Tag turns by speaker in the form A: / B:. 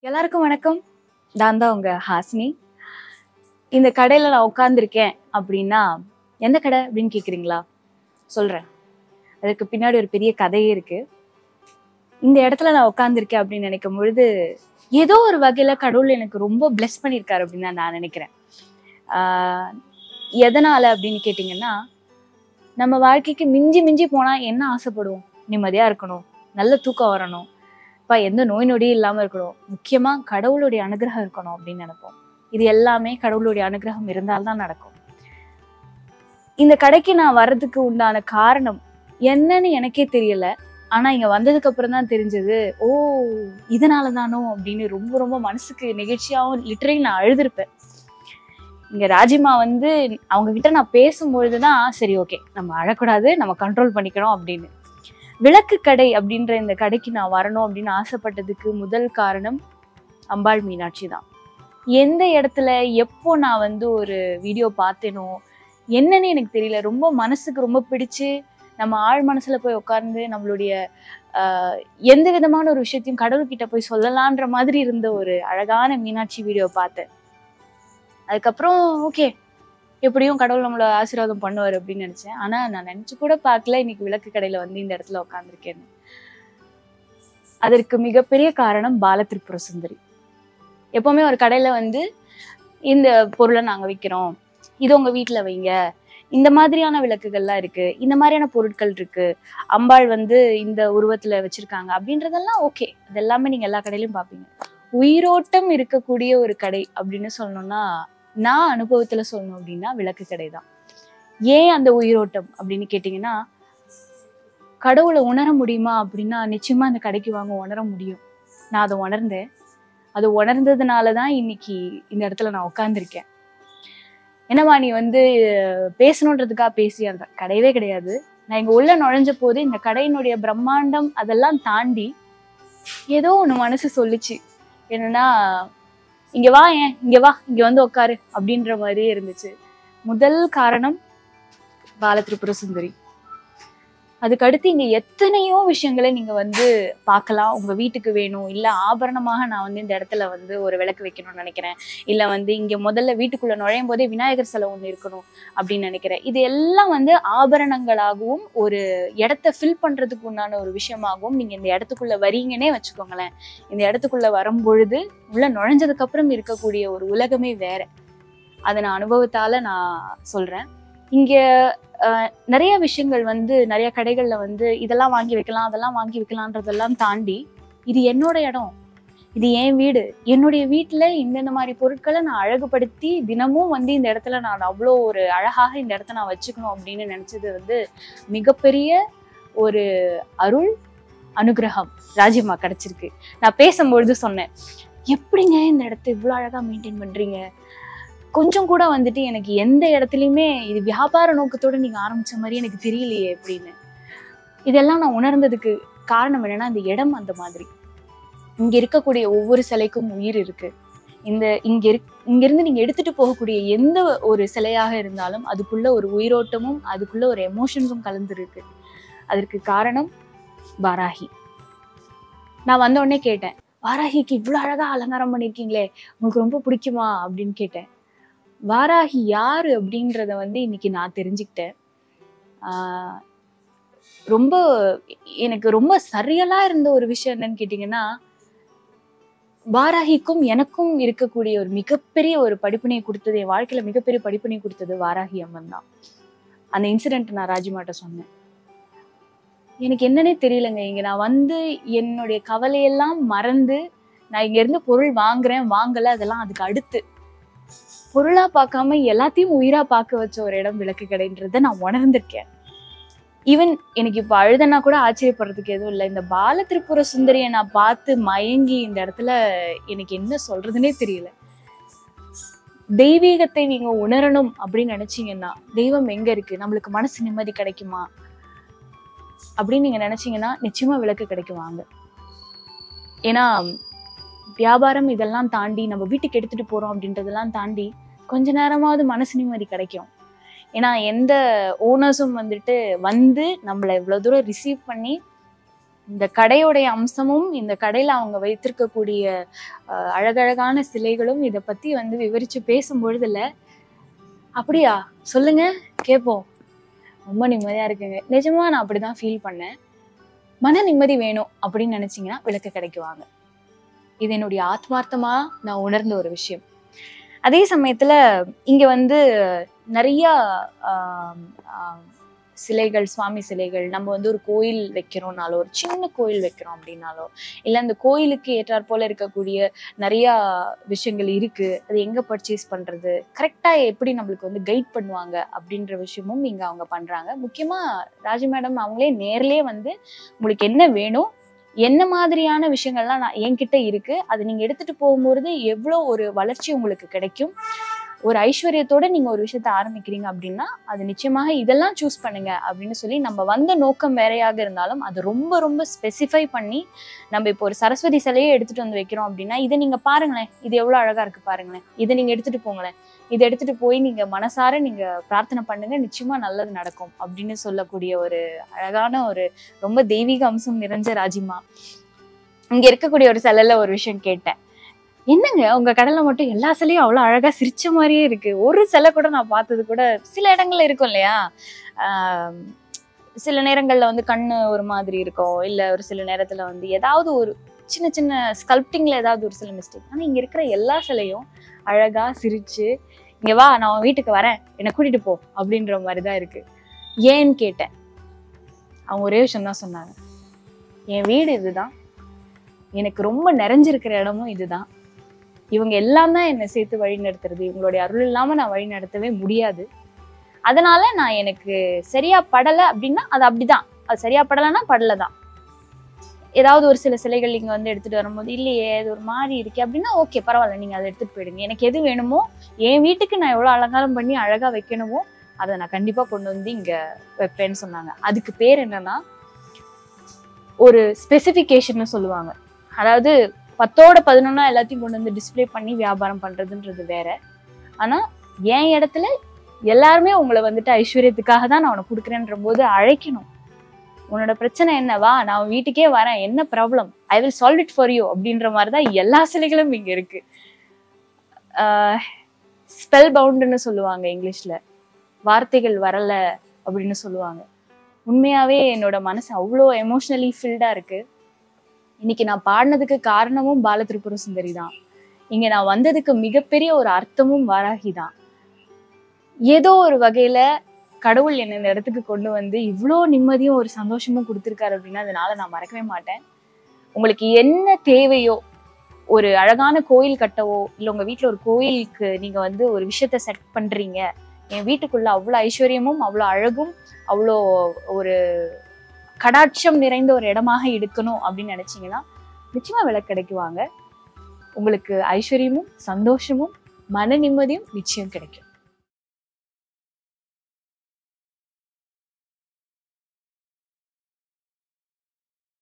A: எல்லாருக்கும் வணக்கம் நான் தான் உங்க ஹாசினி இந்த கடையில நான் உட்காந்துருக்கேன் அப்படின்னா எந்த கடை அப்படின்னு கேக்குறீங்களா சொல்றேன் அதுக்கு பின்னாடி ஒரு பெரிய கதையே இருக்கு இந்த இடத்துல நான் உட்காந்துருக்கேன் அப்படின்னு நினைக்கும் பொழுது ஏதோ ஒரு வகையில கடவுள் எனக்கு ரொம்ப பிளெஸ் பண்ணியிருக்காரு அப்படின்னு தான் நான் நினைக்கிறேன் ஆஹ் எதனால அப்படின்னு கேட்டிங்கன்னா நம்ம வாழ்க்கைக்கு மிஞ்சி மிஞ்சி போனா என்ன ஆசைப்படுவோம் நிம்மதியா இருக்கணும் நல்ல தூக்கம் வரணும் அப்பா எந்த நோய் நொடியும் இல்லாம இருக்கணும் முக்கியமா கடவுளுடைய அனுகிரகம் இருக்கணும் அப்படின்னு நினைப்போம் இது எல்லாமே கடவுளுடைய அனுகிரகம் இருந்தால்தான் நடக்கும் இந்த கடைக்கு நான் வர்றதுக்கு உண்டான காரணம் என்னன்னு எனக்கே தெரியல ஆனா இங்க வந்ததுக்கு அப்புறம் தான் தெரிஞ்சது ஓ இதனால தானோ அப்படின்னு ரொம்ப ரொம்ப மனசுக்கு நெகிழ்ச்சியாவும் லிட்டரலி நான் அழுதுருப்பேன் இங்க ராஜிமா வந்து அவங்க கிட்ட நான் பேசும்பொழுதுதான் சரி ஓகே நம்ம அழக்கூடாது நம்ம கண்ட்ரோல் பண்ணிக்கணும் அப்படின்னு விளக்கு கடை அப்படின்ற இந்த கடைக்கு நான் வரணும் அப்படின்னு ஆசைப்பட்டதுக்கு முதல் காரணம் அம்பாள் மீனாட்சி தான் எந்த இடத்துல எப்போ நான் வந்து ஒரு வீடியோ பார்த்தேனோ என்னன்னு எனக்கு தெரியல ரொம்ப மனசுக்கு ரொம்ப பிடிச்சு நம்ம ஆழ் மனசுல போய் உட்கார்ந்து நம்மளுடைய ஆஹ், எந்த விதமான ஒரு விஷயத்தையும் கடவுள்கிட்ட போய் சொல்லலான்ற மாதிரி இருந்த ஒரு அழகான மீனாட்சி வீடியோ பார்த்தேன் அதுக்கப்புறம் ஓகே எப்படியும் கடவுள் நம்மள ஆசீர்வாதம் பண்ணுவார் அப்படின்னு நினைச்சேன் ஆனா நான் நினைச்சு கூட பார்க்கல இன்னைக்கு விளக்கு கடையில வந்து இந்த இடத்துல உட்காந்துருக்கேன்னு அதற்கு மிகப்பெரிய காரணம் பால திரிபுர சுந்தரி எப்பவுமே ஒரு கடையில வந்து இந்த பொருளை நாங்க விற்கிறோம் இது உங்க வீட்ல வைங்க இந்த மாதிரியான விளக்குகள்லாம் இருக்கு இந்த மாதிரியான பொருட்கள் இருக்கு அம்பாள் வந்து இந்த உருவத்துல வச்சிருக்காங்க அப்படின்றதெல்லாம் ஓகே அது எல்லாமே நீங்க எல்லா கடையிலயும் பார்ப்பீங்க உயிரோட்டம் இருக்கக்கூடிய ஒரு கடை அப்படின்னு சொல்லணும்னா நான் அனுபவத்துல சொல்லணும் அப்படின்னா விளக்கு கடை தான் ஏன் அந்த உயிரோட்டம் அப்படின்னு கேட்டிங்கன்னா கடவுளை உணர முடியுமா அப்படின்னா நிச்சயமா அந்த கடைக்கு வாங்க உணர முடியும் நான் அதை உணர்ந்தேன் அது உணர்ந்ததுனால தான் இன்னைக்கு இந்த இடத்துல நான் உட்காந்துருக்கேன் என்னம்மா நீ வந்து பேசணுன்றதுக்காக பேசி அந்த கிடையவே கிடையாது நான் இங்க உள்ள நுழைஞ்ச போது இந்த கடையினுடைய பிரம்மாண்டம் அதெல்லாம் தாண்டி ஏதோ ஒண்ணு மனசு சொல்லுச்சு என்னன்னா இங்க வா ஏன் இங்க வா இங்க வந்து உட்காரு அப்படின்ற மாதிரியே இருந்துச்சு முதல் காரணம் பால திரிபுர சுந்தரி அதுக்கு அடுத்து இங்க எத்தனையோ விஷயங்களை நீங்க வந்து பார்க்கலாம் உங்க வீட்டுக்கு வேணும் இல்ல ஆபரணமாக நான் வந்து இந்த இடத்துல வந்து ஒரு விளக்கு வைக்கணும்னு நினைக்கிறேன் இல்ல வந்து இங்க முதல்ல வீட்டுக்குள்ள நுழையும் போதே விநாயகர் சிலை ஒண்ணு இருக்கணும் அப்படின்னு நினைக்கிறேன் இது எல்லாம் வந்து ஆபரணங்களாகவும் ஒரு இடத்த ஃபில் பண்றதுக்கு உண்டான ஒரு விஷயமாகவும் நீங்க இந்த இடத்துக்குள்ள வரீங்கன்னே வச்சுக்கோங்களேன் இந்த இடத்துக்குள்ள வரும் பொழுது உள்ள நுழைஞ்சதுக்கு அப்புறம் இருக்கக்கூடிய ஒரு உலகமே வேற அதை நான் அனுபவத்தால நான் சொல்றேன் இங்க அஹ், நிறைய விஷயங்கள் வந்து நிறைய கடைகள்ல வந்து இதெல்லாம் வாங்கி வைக்கலாம் அதெல்லாம் வாங்கி வைக்கலான்றதெல்லாம் தாண்டி இது என்னோட இடம் இது என் வீடு என்னுடைய வீட்டுல இந்தந்த மாதிரி பொருட்களை நான் அழகுபடுத்தி தினமும் வந்து இந்த இடத்துல நான் அவ்வளோ ஒரு அழகாக இந்த இடத்த நான் வச்சுக்கணும் அப்படின்னு நினைச்சது வந்து மிகப்பெரிய ஒரு அருள் அனுகிரகம் ராஜ்யமா கிடைச்சிருக்கு நான் பேசும்பொழுது சொன்னேன் எப்படிங்க இந்த இடத்த இவ்வளோ அழகா மெயின்டைன் பண்றீங்க கொஞ்சம் கூட வந்துட்டு எனக்கு எந்த இடத்துலையுமே இது வியாபார நோக்கத்தோட நீங்க ஆரம்பிச்ச மாதிரி எனக்கு தெரியலையே அப்படின்னு இதெல்லாம் நான் உணர்ந்ததுக்கு காரணம் என்னன்னா இந்த இடம் அந்த மாதிரி இங்க இருக்கக்கூடிய ஒவ்வொரு சிலைக்கும் உயிர் இருக்கு இந்த இங்க இருக் இங்க இருந்து நீங்க எடுத்துட்டு போகக்கூடிய எந்த ஒரு சிலையாக இருந்தாலும் அதுக்குள்ள ஒரு உயிரோட்டமும் அதுக்குள்ள ஒரு எமோஷன்ஸும் கலந்துருக்கு அதற்கு காரணம் வாராகி நான் வந்த உடனே கேட்டேன் வாராகிக்கு இவ்வளவு அழகா அலங்காரம் பண்ணிருக்கீங்களே உங்களுக்கு ரொம்ப பிடிக்குமா அப்படின்னு கேட்டேன் வாராகி யாரு அப்படின்றத வந்து இன்னைக்கு நான் தெரிஞ்சுக்கிட்டேன் ஆஹ் ரொம்ப எனக்கு ரொம்ப சரியலா இருந்த ஒரு விஷயம் என்னன்னு கேட்டிங்கன்னா வாராகிக்கும் எனக்கும் இருக்கக்கூடிய ஒரு மிகப்பெரிய ஒரு படிப்பினையை கொடுத்தது என் வாழ்க்கையில மிகப்பெரிய படிப்பினை கொடுத்தது வாராகி அம்மன் தான் அந்த இன்சிடென்ட் நான் ராஜிமாட்ட சொன்னேன் எனக்கு என்னன்னே தெரியலங்க இங்க நான் வந்து என்னுடைய கவலையெல்லாம் மறந்து நான் இங்க இருந்து பொருள் வாங்குறேன் வாங்கல அதெல்லாம் அதுக்கு அடுத்து பொருளா பார்க்காம எல்லாத்தையும் உயிரா பார்க்க வச்ச ஒரு இடம் விளக்கு கடைன்றத நான் உணர்ந்திருக்கேன் ஈவன் எனக்கு இப்ப அழுதனா கூட ஆச்சரியப்படுறதுக்கு எதுவும் இல்லை இந்த பால திரிபுர சுந்தரியை நான் பார்த்து மயங்கி இந்த இடத்துல எனக்கு என்ன சொல்றதுனே தெரியல தெய்வீகத்தை நீங்க உணரணும் அப்படின்னு நினைச்சீங்கன்னா தெய்வம் எங்க இருக்கு நம்மளுக்கு மனசு நிம்மதி கிடைக்குமா அப்படின்னு நீங்க நினைச்சீங்கன்னா நிச்சயமா விளக்கு கிடைக்கும் வாங்க ஏன்னா வியாபாரம் இதெல்லாம் தாண்டி நம்ம வீட்டுக்கு எடுத்துட்டு போறோம் அப்படின்றதெல்லாம் தாண்டி கொஞ்ச நேரமாவது மனசு நிம்மதி கிடைக்கும் ஏன்னா எந்த ஓனர்ஸும் வந்துட்டு வந்து நம்மளை இவ்வளவு தூரம் ரிசீவ் பண்ணி இந்த கடையோடைய அம்சமும் இந்த கடையில அவங்க வைத்திருக்கக்கூடிய அஹ், அழகழகான சிலைகளும் இதை பத்தி வந்து விவரிச்சு பேசும் பொழுதுல அப்படியா சொல்லுங்க கேட்போம் ரொம்ப நிம்மதியா இருக்குங்க நிஜமா நான் அப்படிதான் ஃபீல் பண்ணேன் மன நிம்மதி வேணும் அப்படின்னு நினைச்சீங்கன்னா விளக்கு கடைக்கு வாங்க இது என்னுடைய ஆத்மார்த்தமா நான் உணர்ந்த ஒரு விஷயம் அதே சமயத்துல இங்க வந்து நிறைய ஆம், ஆம், சிலைகள் சுவாமி சிலைகள் நம்ம வந்து ஒரு கோயில் வைக்கிறோம்னாலோ ஒரு சின்ன கோயில் வைக்கிறோம் அப்படின்னாலோ இல்ல அந்த கோயிலுக்கு ஏற்றாற் போல இருக்கக்கூடிய நிறைய விஷயங்கள் இருக்கு அது எங்க பர்ச்சேஸ் பண்றது கரெக்டா எப்படி நம்மளுக்கு வந்து கைட் பண்ணுவாங்க அப்படின்ற விஷயமும் இங்க அவங்க பண்றாங்க முக்கியமா ராஜி மேடம் அவங்களே நேர்லயே வந்து உங்களுக்கு என்ன வேணும் என்ன மாதிரியான விஷயங்கள்லாம் நான் என்கிட்ட இருக்கு அதை நீங்க எடுத்துட்டு போகும்போது எவ்வளோ ஒரு வளர்ச்சி உங்களுக்கு கிடைக்கும் ஒரு ஐஸ்வர்யத்தோட நீங்க ஒரு விஷயத்த ஆரம்பிக்கிறீங்க அப்படின்னா அது நிச்சயமாக இதெல்லாம் சூஸ் பண்ணுங்க அப்படின்னு சொல்லி நம்ம வந்த நோக்கம் வேறையாக இருந்தாலும் அது ரொம்ப ரொம்ப ஸ்பெசிஃபை பண்ணி நம்ம இப்போ ஒரு சரஸ்வதி சிலையே எடுத்துட்டு வந்து வைக்கிறோம் அப்படின்னா இதை நீங்க பாருங்களேன் இது எவ்வளவு அழகா இருக்கு பாருங்களேன் இதை நீங்க எடுத்துட்டு போங்களேன் இதை எடுத்துட்டு போய் நீங்க மனசார நீங்க பிரார்த்தனை பண்ணுங்க நிச்சயமா நல்லது நடக்கும் அப்படின்னு சொல்லக்கூடிய ஒரு அழகான ஒரு ரொம்ப தெய்வீக அம்சம் நிறைஞ்ச ராஜிமா இங்க இருக்கக்கூடிய ஒரு சிலையில ஒரு விஷயம் கேட்டேன் என்னங்க உங்க கடல்ல மட்டும் எல்லா சிலையும் அவ்வளவு அழகா சிரிச்ச மாதிரியே இருக்கு ஒரு சிலை கூட நான் பார்த்தது கூட சில இடங்கள்ல இருக்கும் இல்லையா ஆஹ் சில நேரங்கள்ல வந்து கண்ணு ஒரு மாதிரி இருக்கும் இல்ல ஒரு சில நேரத்துல வந்து ஏதாவது ஒரு சின்ன சின்ன ஸ்கல்ப்டிங்ல ஏதாவது ஒரு சில மிஸ்டேக் ஆனா இங்க இருக்கிற எல்லா சிலையும் அழகா சிரிச்சு இங்க வா நான் உன் வீட்டுக்கு வரேன் என்னை கூட்டிட்டு போ அப்படின்ற மாதிரி தான் இருக்கு ஏன்னு கேட்டேன் அவங்க ஒரே விஷயம் தான் சொன்னாங்க என் வீடு இதுதான் எனக்கு ரொம்ப நிறைஞ்சிருக்கிற இடமும் இதுதான் இவங்க எல்லாம் தான் என்னை சேர்த்து வழி நடத்துறது இவங்களுடைய அருள் இல்லாம நான் வழி நடத்தவே முடியாது அதனால நான் எனக்கு சரியா படலை அப்படின்னா அது அப்படிதான் அது சரியா படலைன்னா படலை தான் ஏதாவது ஒரு சில சிலைகள் இங்க வந்து எடுத்துட்டு வரும்போது இல்லையே இது ஒரு மாதிரி இருக்கே அப்படின்னா ஓகே பரவாயில்ல நீங்க அதை எடுத்துட்டு போயிடுங்க எனக்கு எது வேணுமோ என் வீட்டுக்கு நான் எவ்வளவு அலங்காரம் பண்ணி அழகா வைக்கணுமோ அதை நான் கண்டிப்பா கொண்டு வந்து இங்க வைப்பேன்னு சொன்னாங்க அதுக்கு பேர் என்னன்னா ஒரு ஸ்பெசிஃபிகேஷன் சொல்லுவாங்க அதாவது பத்தோட பதினொன்னா எல்லாத்தையும் கொண்டு வந்து டிஸ்ப்ளே பண்ணி வியாபாரம் பண்றதுன்றது வேற ஆனா என் இடத்துல எல்லாருமே உங்களை வந்துட்டு ஐஸ்வர்யத்துக்காக தான் நான் உனக்கு கொடுக்குறேன்ற போது அழைக்கணும் உன்னோட பிரச்சனை என்னவா நான் உன் வீட்டுக்கே வரேன் என்ன problem I will solve it for you அப்படின்ற மாதிரி தான் எல்லா சிலைகளும் இங்க இருக்கு ஸ்பெல் பவுண்டுன்னு சொல்லுவாங்க இங்கிலீஷ்ல வார்த்தைகள் வரல அப்படின்னு சொல்லுவாங்க உண்மையாவே என்னோட மனசு அவ்வளோ எமோஷ்னலி ஃபில்டா இருக்கு இன்னைக்கு நான் பாடினதுக்கு காரணமும் பால திரிபுர சுந்தரி தான் இங்க நான் வந்ததுக்கு மிகப்பெரிய ஒரு அர்த்தமும் வாராகி தான் ஏதோ ஒரு வகையில கடவுள் என்னை இந்த இடத்துக்கு கொண்டு வந்து இவ்வளோ நிம்மதியும் ஒரு சந்தோஷமும் கொடுத்துருக்காரு அப்படின்னா அதனால நான் மறக்கவே மாட்டேன் உங்களுக்கு என்ன தேவையோ ஒரு அழகான கோயில் கட்டவோ இல்லை உங்க வீட்டில் ஒரு கோயிலுக்கு நீங்க வந்து ஒரு விஷயத்த செட் பண்றீங்க என் வீட்டுக்குள்ள அவ்வளோ ஐஸ்வர்யமும் அவ்வளோ அழகும் அவ்வளோ ஒரு கடாட்சம் நிறைந்த ஒரு இடமாக எடுக்கணும் அப்படின்னு நினைச்சீங்கன்னா நிச்சயமா விளக்கடைக்கு வாங்க உங்களுக்கு ஐஸ்வர்யமும் சந்தோஷமும் மன நிம்மதியும் நிச்சயம் கிடைக்கும்